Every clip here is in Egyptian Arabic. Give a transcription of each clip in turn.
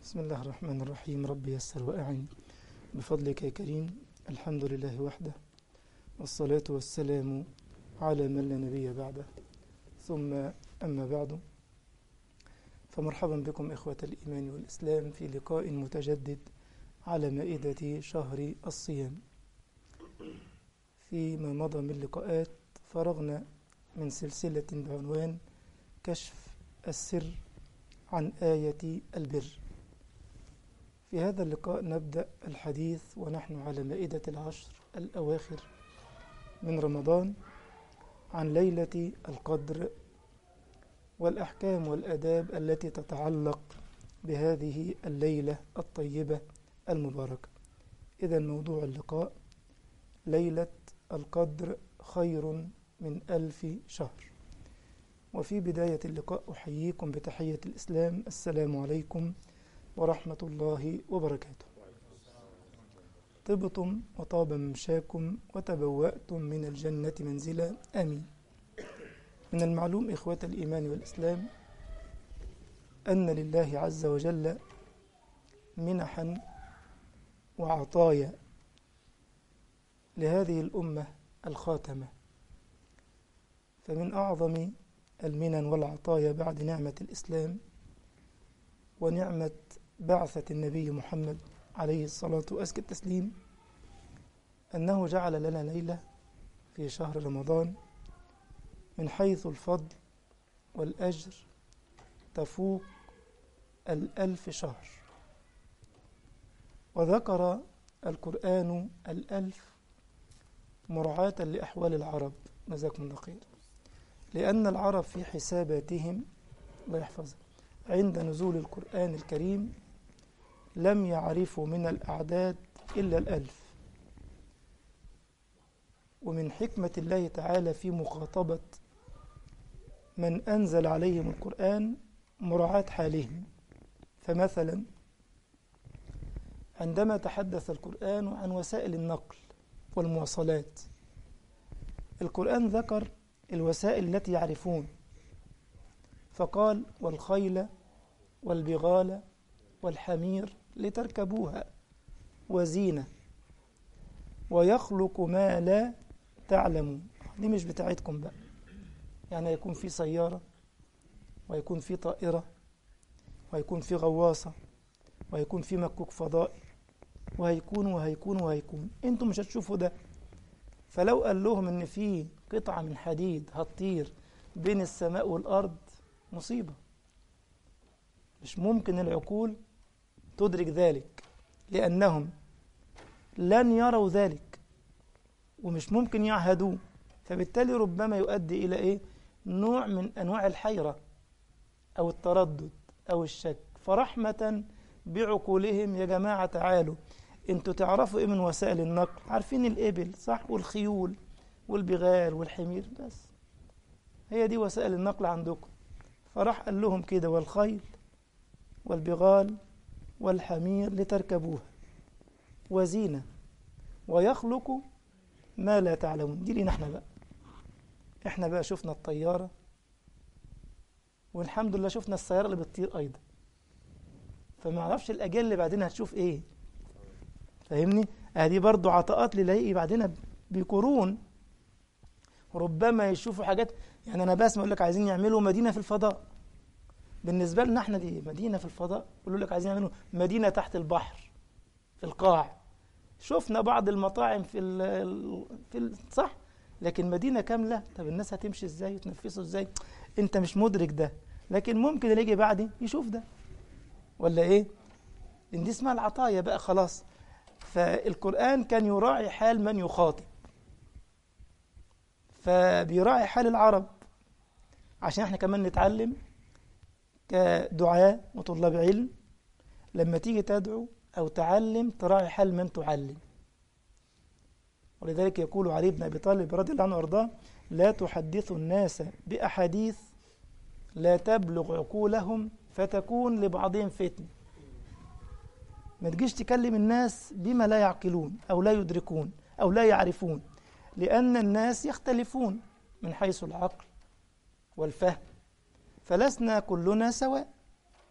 بسم الله الرحمن الرحيم رب يسر وأعن بفضلك يا كريم الحمد لله وحده والصلاة والسلام على من لا نبي بعده ثم أما بعد فمرحبا بكم إخوة الإيمان والإسلام في لقاء متجدد على مائدة شهر الصيام فيما مضى من لقاءات فرغنا من سلسلة بعنوان كشف السر عن آية البر في هذا اللقاء نبدأ الحديث ونحن على مائدة العشر الأواخر من رمضان عن ليلة القدر والأحكام والأداب التي تتعلق بهذه الليلة الطيبة المباركة إذا موضوع اللقاء ليلة القدر خير من ألف شهر وفي بداية اللقاء أحييكم بتحية الإسلام السلام عليكم ورحمة الله وبركاته طبتم وطاب ممشاكم وتبوأتم من الجنة منزلا آمين من المعلوم إخوة الإيمان والإسلام أن لله عز وجل منحا وعطايا لهذه الأمة الخاتمة فمن أعظم المنن والعطايا بعد نعمة الإسلام ونعمة بعثة النبي محمد عليه الصلاة وأزكى التسليم أنه جعل لنا ليلة في شهر رمضان من حيث الفضل والأجر تفوق الألف شهر وذكر القرآن الألف مراعاة لأحوال العرب جزاكم الله خير لأن العرب في حساباتهم الله يحفظها عند نزول القرآن الكريم لم يعرفوا من الأعداد إلا الألف ومن حكمة الله تعالى في مخاطبة من أنزل عليهم القرآن مراعاة حالهم فمثلا عندما تحدث القرآن عن وسائل النقل والمواصلات القرآن ذكر الوسائل التي يعرفون فقال والخيل والبغال والحمير لتركبوها وزينة ويخلق ما لا تعلمون دي مش بتاعتكم بقى يعني هيكون في سيارة ويكون في طائرة وهيكون في غواصة وهيكون في مكوك فضائي وهيكون وهيكون وهيكون انتم مش هتشوفوا ده فلو قال لهم ان في قطعة من حديد هتطير بين السماء والأرض مصيبة مش ممكن العقول تدرك ذلك لأنهم لن يروا ذلك ومش ممكن يعهدوه فبالتالي ربما يؤدي إلى إيه؟ نوع من أنواع الحيرة أو التردد أو الشك فرحمة بعقولهم يا جماعة تعالوا انتوا تعرفوا ايه من وسائل النقل عارفين الإبل صح والخيول والبغال والحمير بس هي دي وسائل النقل عندكم فراح قال لهم كده والخيل والبغال والحمير لتركبوها وزينة ويخلق ما لا تعلمون دي لينا احنا بقى احنا بقى شفنا الطيارة والحمد لله شفنا السيارة اللي بتطير أيضا فما اعرفش الأجيال اللي بعدين هتشوف ايه فاهمني؟ ادي برضو عطاءات للاقي بعدين بقرون ربما يشوفوا حاجات يعني انا بسمع يقول لك عايزين يعملوا مدينه في الفضاء بالنسبه لنا احنا دي مدينه في الفضاء يقولوا لك عايزين يعملوا مدينه تحت البحر في القاع شفنا بعض المطاعم في ال في ال صح لكن مدينه كامله طب الناس هتمشي ازاي وتنفسوا ازاي انت مش مدرك ده لكن ممكن اللي يجي بعدي يشوف ده ولا ايه ان دي اسمها العطايا بقى خلاص فالقران كان يراعي حال من يخاطب فبيراعي حال العرب عشان احنا كمان نتعلم كدعاء وطلاب علم لما تيجي تدعو أو تعلم تراعي حال من تعلم ولذلك يقول علي بن أبي طالب رضي الله عنه وأرضاه لا تحدثوا الناس بأحاديث لا تبلغ عقولهم فتكون لبعضهم فتنة ما تجيش تكلم الناس بما لا يعقلون أو لا يدركون أو لا يعرفون لأن الناس يختلفون من حيث العقل والفهم فلسنا كلنا سواء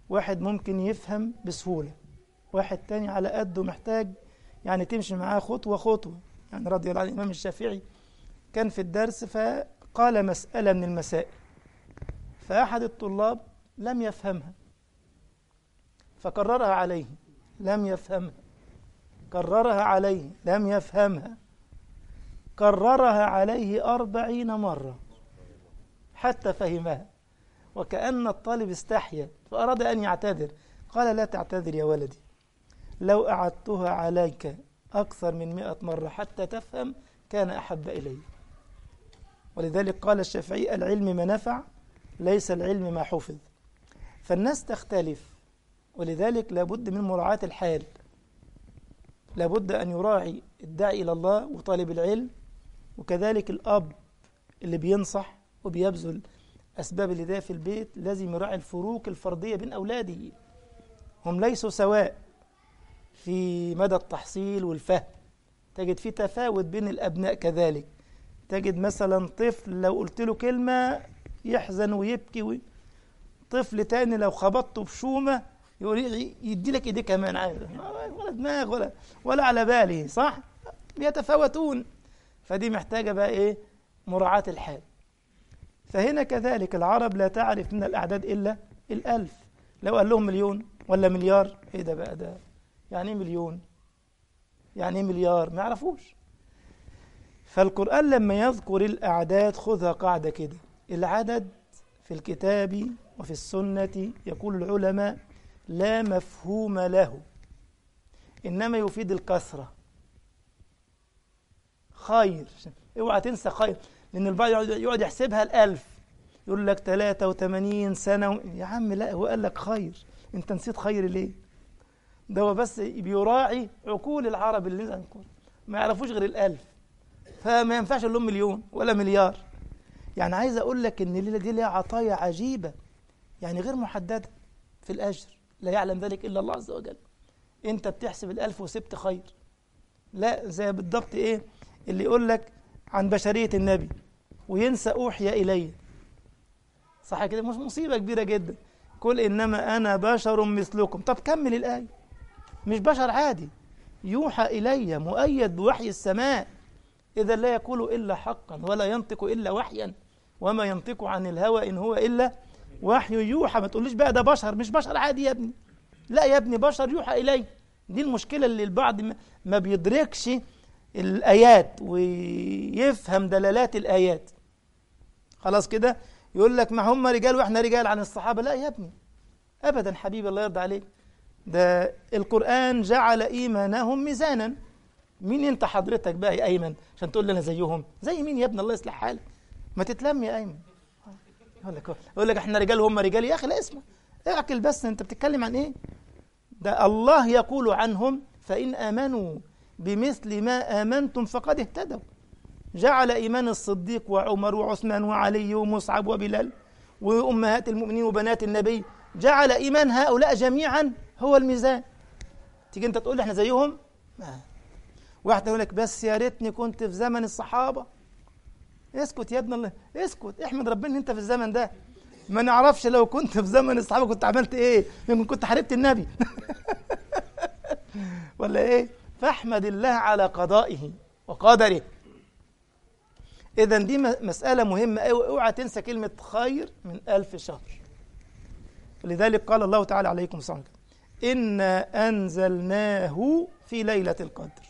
واحد ممكن يفهم بسهولة واحد تاني على قده محتاج يعني تمشي معاه خطوة خطوة يعني رضي الله عن الإمام الشافعي كان في الدرس فقال مسألة من المسائل فأحد الطلاب لم يفهمها فكررها عليه لم يفهمها كررها عليه لم يفهمها كررها عليه أربعين مرة حتى فهمها وكأن الطالب استحيا فأراد أن يعتذر قال لا تعتذر يا ولدي لو أعدتها عليك أكثر من مئة مرة حتى تفهم كان أحب إلي ولذلك قال الشافعي العلم ما نفع ليس العلم ما حفظ فالناس تختلف ولذلك لابد من مراعاة الحال لابد أن يراعي الداعي إلى الله وطالب العلم وكذلك الأب اللي بينصح وبيبذل أسباب الهداية في البيت لازم يراعي الفروق الفردية بين أولاده هم ليسوا سواء في مدى التحصيل والفهم تجد في تفاوت بين الأبناء كذلك تجد مثلا طفل لو قلت له كلمة يحزن ويبكي و... طفل تاني لو خبطته بشومة يقول يدي لك ايديه كمان عادي ولا دماغ ولا ولا على باله صح يتفاوتون فدي محتاجة بقى ايه مراعاة الحال فهنا كذلك العرب لا تعرف من الأعداد إلا الألف لو قال لهم مليون ولا مليار ايه ده بقى ده يعني ايه مليون يعني ايه مليار ما يعرفوش فالقرآن لما يذكر الأعداد خذها قاعدة كده العدد في الكتاب وفي السنة يقول العلماء لا مفهوم له إنما يفيد الكثرة خير اوعى تنسى خير لأن البعض يقعد يحسبها الألف يقول لك 83 سنة و... يا عم لا هو قال لك خير أنت نسيت خير ليه؟ ده هو بس بيراعي عقول العرب اللي نقول ما يعرفوش غير الألف فما ينفعش لهم مليون ولا مليار يعني عايز أقول لك إن الليلة دي ليها عطايا عجيبة يعني غير محددة في الأجر لا يعلم ذلك إلا الله عز وجل أنت بتحسب الألف وسبت خير لا زي بالضبط إيه اللي يقول لك عن بشرية النبي وينسى أوحي إلي صح كده مش مصيبة كبيرة جدا قل إنما أنا بشر مثلكم طب كمل الآية مش بشر عادي يوحى إلي مؤيد بوحي السماء إذا لا يقول إلا حقا ولا ينطق إلا وحيا وما ينطق عن الهوى إن هو إلا وحي يوحى ما تقوليش بقى ده بشر مش بشر عادي يا ابني لا يا ابني بشر يوحى إلي دي المشكلة اللي البعض ما بيدركش الآيات ويفهم دلالات الآيات خلاص كده يقول لك ما هم رجال واحنا رجال عن الصحابة لا يا ابني أبدا حبيبي الله يرضى عليك ده القرآن جعل إيمانهم ميزانا مين انت حضرتك بقى يا أيمن عشان تقول لي أنا زيهم زي مين يا ابني الله يصلح حالك ما تتلم يا أيمن يقول لك يقول لك احنا رجال وهم رجال يا أخي لا اسمع اعقل بس انت بتتكلم عن ايه ده الله يقول عنهم فإن آمنوا بمثل ما آمنتم فقد اهتدوا جعل إيمان الصديق وعمر وعثمان وعلي ومصعب وبلال وأمهات المؤمنين وبنات النبي جعل إيمان هؤلاء جميعا هو الميزان تيجي أنت تقول احنا زيهم ما. واحد يقول لك بس يا ريتني كنت في زمن الصحابة اسكت يا ابن الله اسكت احمد ربنا ان انت في الزمن ده ما نعرفش لو كنت في زمن الصحابة كنت عملت ايه يمكن كنت حاربت النبي ولا ايه فاحمد الله على قضائه وقدره إذا دي مسألة مهمة أوي اوعى تنسى كلمة خير من ألف شهر لذلك قال الله تعالى عليكم الصلاة إنا أنزلناه في ليلة القدر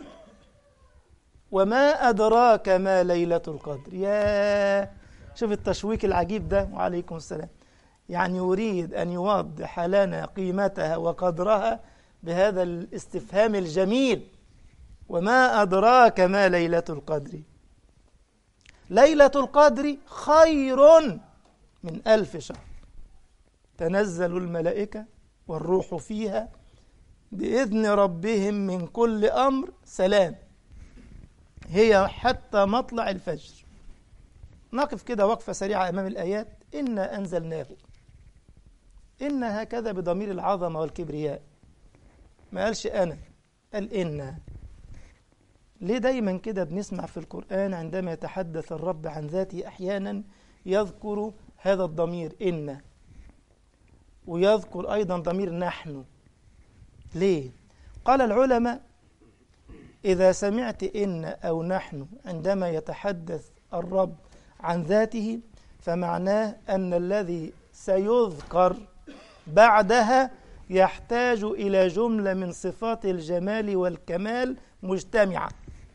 وما أدراك ما ليلة القدر يا شوف التشويق العجيب ده وعليكم السلام يعني يريد أن يوضح لنا قيمتها وقدرها بهذا الاستفهام الجميل وما أدراك ما ليلة القدر ليلة القدر خير من ألف شهر تنزل الملائكة والروح فيها بإذن ربهم من كل أمر سلام هي حتى مطلع الفجر نقف كده وقفة سريعة أمام الآيات إنا أنزلناه إن هكذا بضمير العظمة والكبرياء ما قالش أنا قال إنا ليه دايما كده بنسمع في القرآن عندما يتحدث الرب عن ذاته أحيانا يذكر هذا الضمير إن ويذكر أيضا ضمير نحن ليه؟ قال العلماء إذا سمعت إن أو نحن عندما يتحدث الرب عن ذاته فمعناه أن الذي سيذكر بعدها يحتاج إلى جملة من صفات الجمال والكمال مجتمعة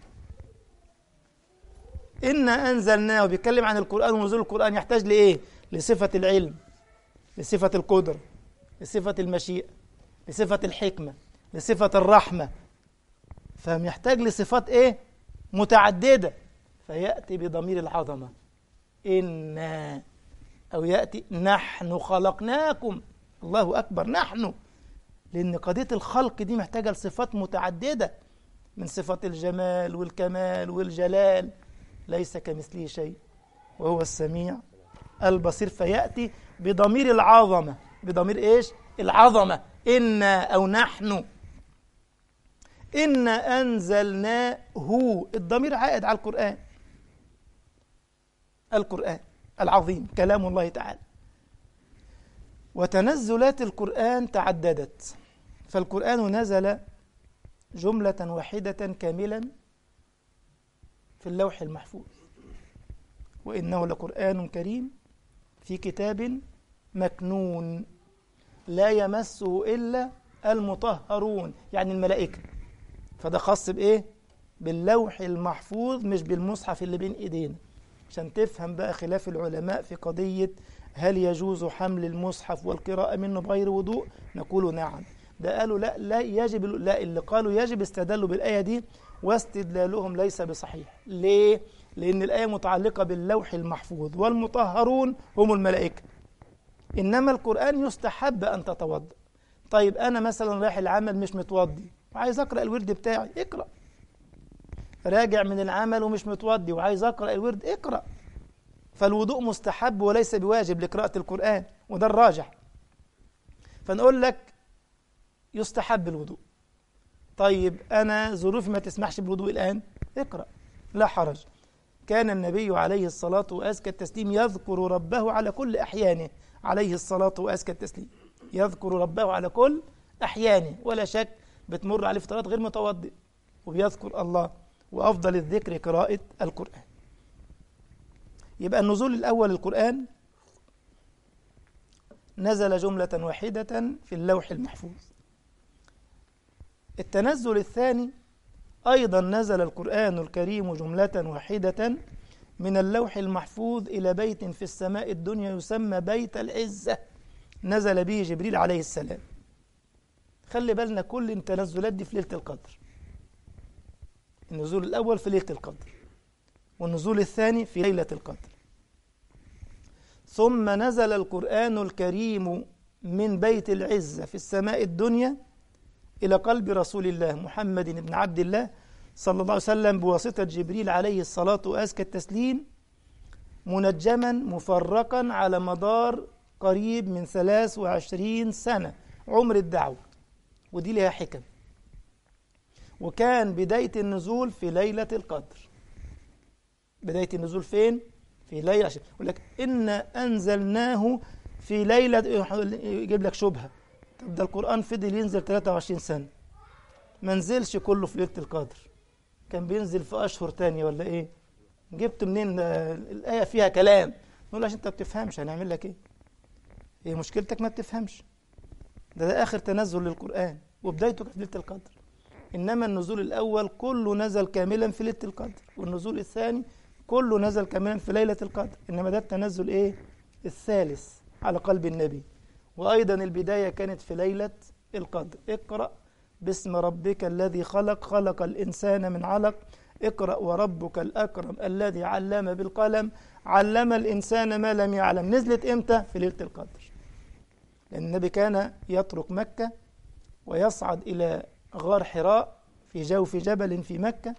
إنا أنزلناه بيتكلم عن القرآن ونزول القرآن يحتاج لإيه؟ لصفة العلم لصفة القدرة لصفة المشيئة لصفة الحكمة لصفة الرحمة فمحتاج لصفات إيه؟ متعددة فيأتي بضمير العظمة إنا أو يأتي نحن خلقناكم الله أكبر نحن لأن قضية الخلق دي محتاجة لصفات متعددة من صفات الجمال والكمال والجلال ليس كمثله شيء وهو السميع البصير فيأتي بضمير العظمة بضمير إيش؟ العظمة إنا أو نحن إنا أنزلناه الضمير عائد على القرآن القرآن العظيم كلام الله تعالى وتنزلات القرآن تعددت فالقرآن نزل جملة واحدة كاملا في اللوح المحفوظ وإنه لقرآن كريم في كتاب مكنون لا يمسه إلا المطهرون يعني الملائكة فده خاص بإيه؟ باللوح المحفوظ مش بالمصحف اللي بين إيدينا عشان تفهم بقى خلاف العلماء في قضية هل يجوز حمل المصحف والقراءة منه بغير وضوء نقول نعم ده قالوا لا لا يجب لا اللي قالوا يجب استدلوا بالآية دي واستدلالهم ليس بصحيح ليه؟ لأن الآية متعلقة باللوح المحفوظ والمطهرون هم الملائكة إنما القرآن يستحب أن تتوضأ طيب أنا مثلا رايح العمل مش متوضي وعايز أقرأ الورد بتاعي اقرأ راجع من العمل ومش متوضي وعايز أقرأ الورد اقرأ فالوضوء مستحب وليس بواجب لقراءة القرآن وده الراجح فنقول لك يستحب الوضوء طيب أنا ظروفي ما تسمحش بالوضوء الآن اقرأ لا حرج كان النبي عليه الصلاة وأزكى التسليم يذكر ربه على كل أحيانه عليه الصلاة وأزكى التسليم يذكر ربه على كل أحيانه ولا شك بتمر عليه فترات غير متوضئ وبيذكر الله وأفضل الذكر قراءة القرآن يبقى النزول الأول القرآن نزل جملة واحدة في اللوح المحفوظ التنزل الثاني أيضا نزل القرآن الكريم جملة واحدة من اللوح المحفوظ إلى بيت في السماء الدنيا يسمى بيت العزة نزل به جبريل عليه السلام خلي بالنا كل التنزلات دي في ليلة القدر النزول الأول في ليلة القدر والنزول الثاني في ليلة القدر ثم نزل القرآن الكريم من بيت العزة في السماء الدنيا إلى قلب رسول الله محمد بن عبد الله صلى الله عليه وسلم بواسطة جبريل عليه الصلاة وأزكى التسليم منجما مفرقا على مدار قريب من 23 سنة عمر الدعوة ودي لها حكم وكان بداية النزول في ليلة القدر بداية النزول فين؟ في ليلة عشان يقول لك إنا أنزلناه في ليلة يجيب لك شبهة طب ده القرآن فضل ينزل 23 سنة ما نزلش كله في ليلة القدر كان بينزل في أشهر تانية ولا إيه؟ جبت منين الآية فيها كلام نقول عشان أنت ما بتفهمش هنعمل لك إيه؟ هي مشكلتك ما بتفهمش ده, ده آخر تنزل للقرآن وبدايته كانت ليلة القدر إنما النزول الأول كله نزل كاملا في ليلة القدر والنزول الثاني كله نزل كمان في ليلة القدر إنما ده التنزل إيه؟ الثالث على قلب النبي وأيضا البداية كانت في ليلة القدر اقرأ باسم ربك الذي خلق خلق الإنسان من علق اقرأ وربك الأكرم الذي علم بالقلم علم الإنسان ما لم يعلم نزلت إمتى؟ في ليلة القدر لأن النبي كان يترك مكة ويصعد إلى غار حراء في جوف جبل في مكة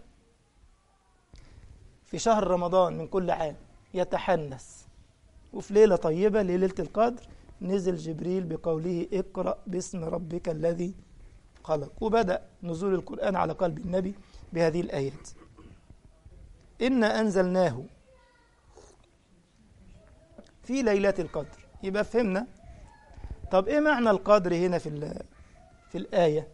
في شهر رمضان من كل عام يتحنس وفي ليلة طيبة ليلة القدر نزل جبريل بقوله اقرأ باسم ربك الذي خلق وبدأ نزول القرآن على قلب النبي بهذه الآيات إنا أنزلناه في ليلة القدر يبقى فهمنا طب ايه معنى القدر هنا في في الآية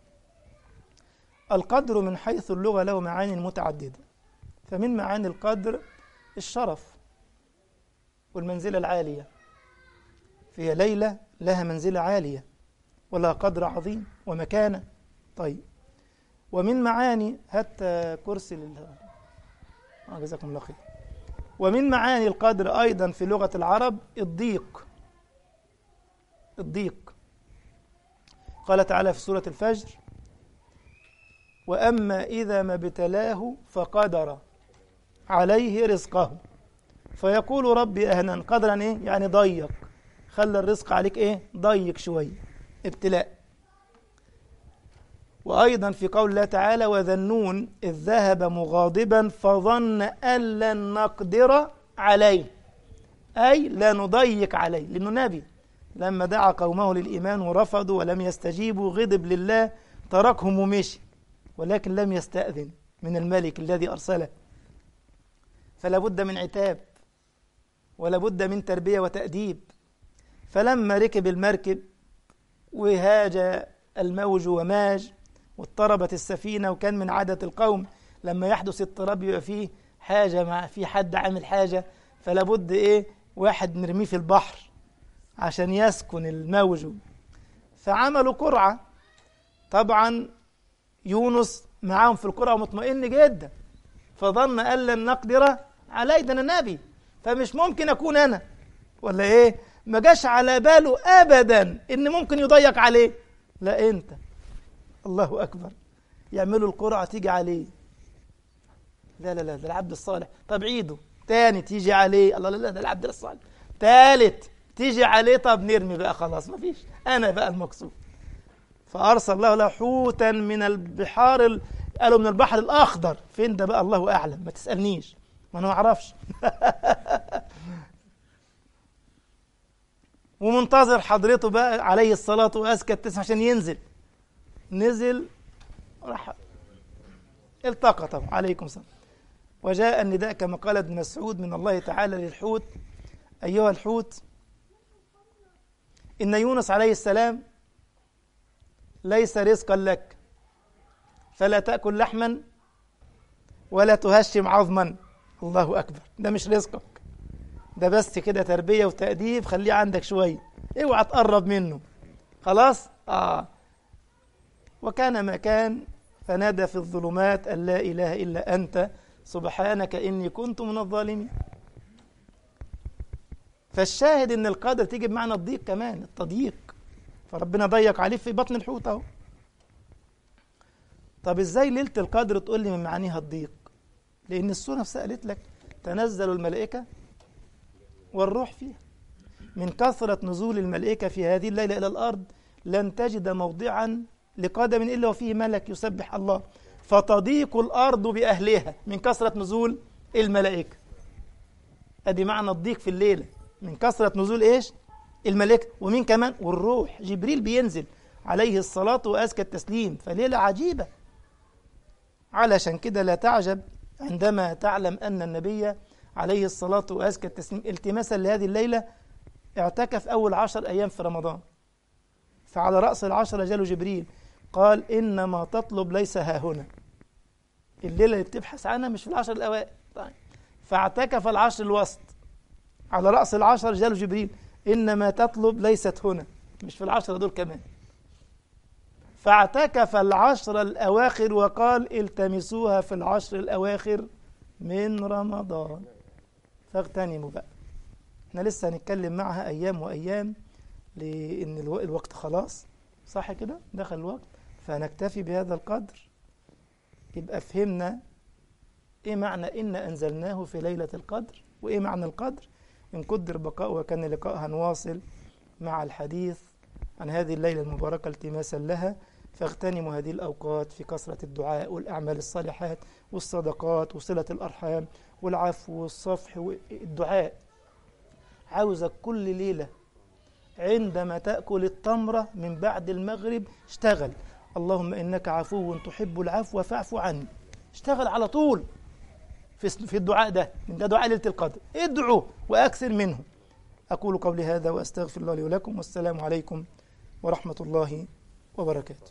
القدر من حيث اللغة له معاني متعددة فمن معاني القدر الشرف والمنزلة العالية فهي ليلة لها منزلة عالية ولها قدر عظيم ومكانة طيب ومن معاني حتى كرسي لل آه جزاكم الله خير ومن معاني القدر أيضا في لغة العرب الضيق الضيق قال تعالى في سورة الفجر وأما إذا ما ابتلاه فقدر عليه رزقه فيقول ربي أهنا قدرا إيه؟ يعني ضيق خلى الرزق عليك إيه؟ ضيق شوية ابتلاء وأيضا في قول الله تعالى وذنون إذ ذهب مغاضبا فظن أن لن نقدر عليه أي لا نضيق عليه لأنه نبي لما دعا قومه للإيمان ورفضوا ولم يستجيبوا غضب لله تركهم ومشي ولكن لم يستأذن من الملك الذي أرسله فلا بد من عتاب ولا بد من تربية وتأديب فلما ركب المركب وهاج الموج وماج واضطربت السفينة وكان من عادة القوم لما يحدث اضطراب يبقى فيه حاجة مع في حد عامل حاجة فلا بد إيه واحد نرميه في البحر عشان يسكن الموج فعملوا قرعة طبعا يونس معاهم في القرعة مطمئن جدا فظن أن لن نقدر عليه ده أنا نبي فمش ممكن أكون أنا ولا إيه ما جاش على باله أبدا إن ممكن يضيق عليه لا أنت الله أكبر يعملوا القرعة تيجي عليه لا لا لا ده العبد الصالح طب عيده تاني تيجي عليه الله لا لا ده العبد الصالح تالت تيجي عليه طب نرمي بقى خلاص ما فيش أنا بقى المقصود فأرسل الله له حوتا من البحار ال... قالوا من البحر الأخضر فين ده بقى الله أعلم ما تسألنيش ما أنا ما أعرفش ومنتظر حضرته بقى عليه الصلاة وأزكى التسعة عشان ينزل نزل راح التقط عليكم السلام وجاء النداء كما قال ابن مسعود من الله تعالى للحوت أيها الحوت إن يونس عليه السلام ليس رزقا لك فلا تأكل لحما ولا تهشم عظما الله أكبر ده مش رزقك ده بس كده تربية وتأديب خليه عندك شوية اوعى تقرب منه خلاص آه وكان ما كان فنادى في الظلمات أن لا إله إلا أنت سبحانك إني كنت من الظالمين فالشاهد ان القدر تيجي بمعنى الضيق كمان التضييق فربنا ضيق عليه في بطن الحوت اهو طب ازاي ليله القدر تقول لي من معانيها الضيق لان السوره نفسها قالت لك تنزل الملائكه والروح فيها من كثره نزول الملائكه في هذه الليله الى الارض لن تجد موضعا لقدم الا وفيه ملك يسبح الله فتضيق الارض باهلها من كثره نزول الملائكه ادي معنى الضيق في الليله من كثرة نزول إيش الملائكة ومين كمان والروح جبريل بينزل عليه الصلاة وأزكى التسليم فليلة عجيبة علشان كده لا تعجب عندما تعلم أن النبي عليه الصلاة وأزكى التسليم التماسا لهذه الليلة اعتكف أول عشر أيام في رمضان فعلى رأس العشرة جاله جبريل قال إنما تطلب ليس ها هنا الليلة اللي بتبحث عنها مش في العشر الأوائل طيب. فاعتكف العشر الوسط على رأس العشر جاله جبريل إنما تطلب ليست هنا مش في العشرة دول كمان فاعتكف العشر الأواخر وقال التمسوها في العشر الأواخر من رمضان فاغتنموا بقى احنا لسه هنتكلم معها أيام وأيام لأن الوقت خلاص صح كده دخل الوقت فنكتفي بهذا القدر يبقى فهمنا ايه معنى إن أنزلناه في ليلة القدر وإيه معنى القدر إن قدر بقاء وكان لقاء هنواصل مع الحديث عن هذه الليلة المباركة التماسا لها فاغتنموا هذه الأوقات في كثرة الدعاء والأعمال الصالحات والصدقات وصلة الأرحام والعفو والصفح والدعاء عاوزك كل ليلة عندما تأكل التمرة من بعد المغرب اشتغل اللهم إنك عفو تحب العفو فاعف عني اشتغل على طول في في الدعاء ده من ده دعاء ليله القدر ادعوا واكثر منه أقول قولي هذا وأستغفر الله لي ولكم والسلام عليكم ورحمة الله وبركاته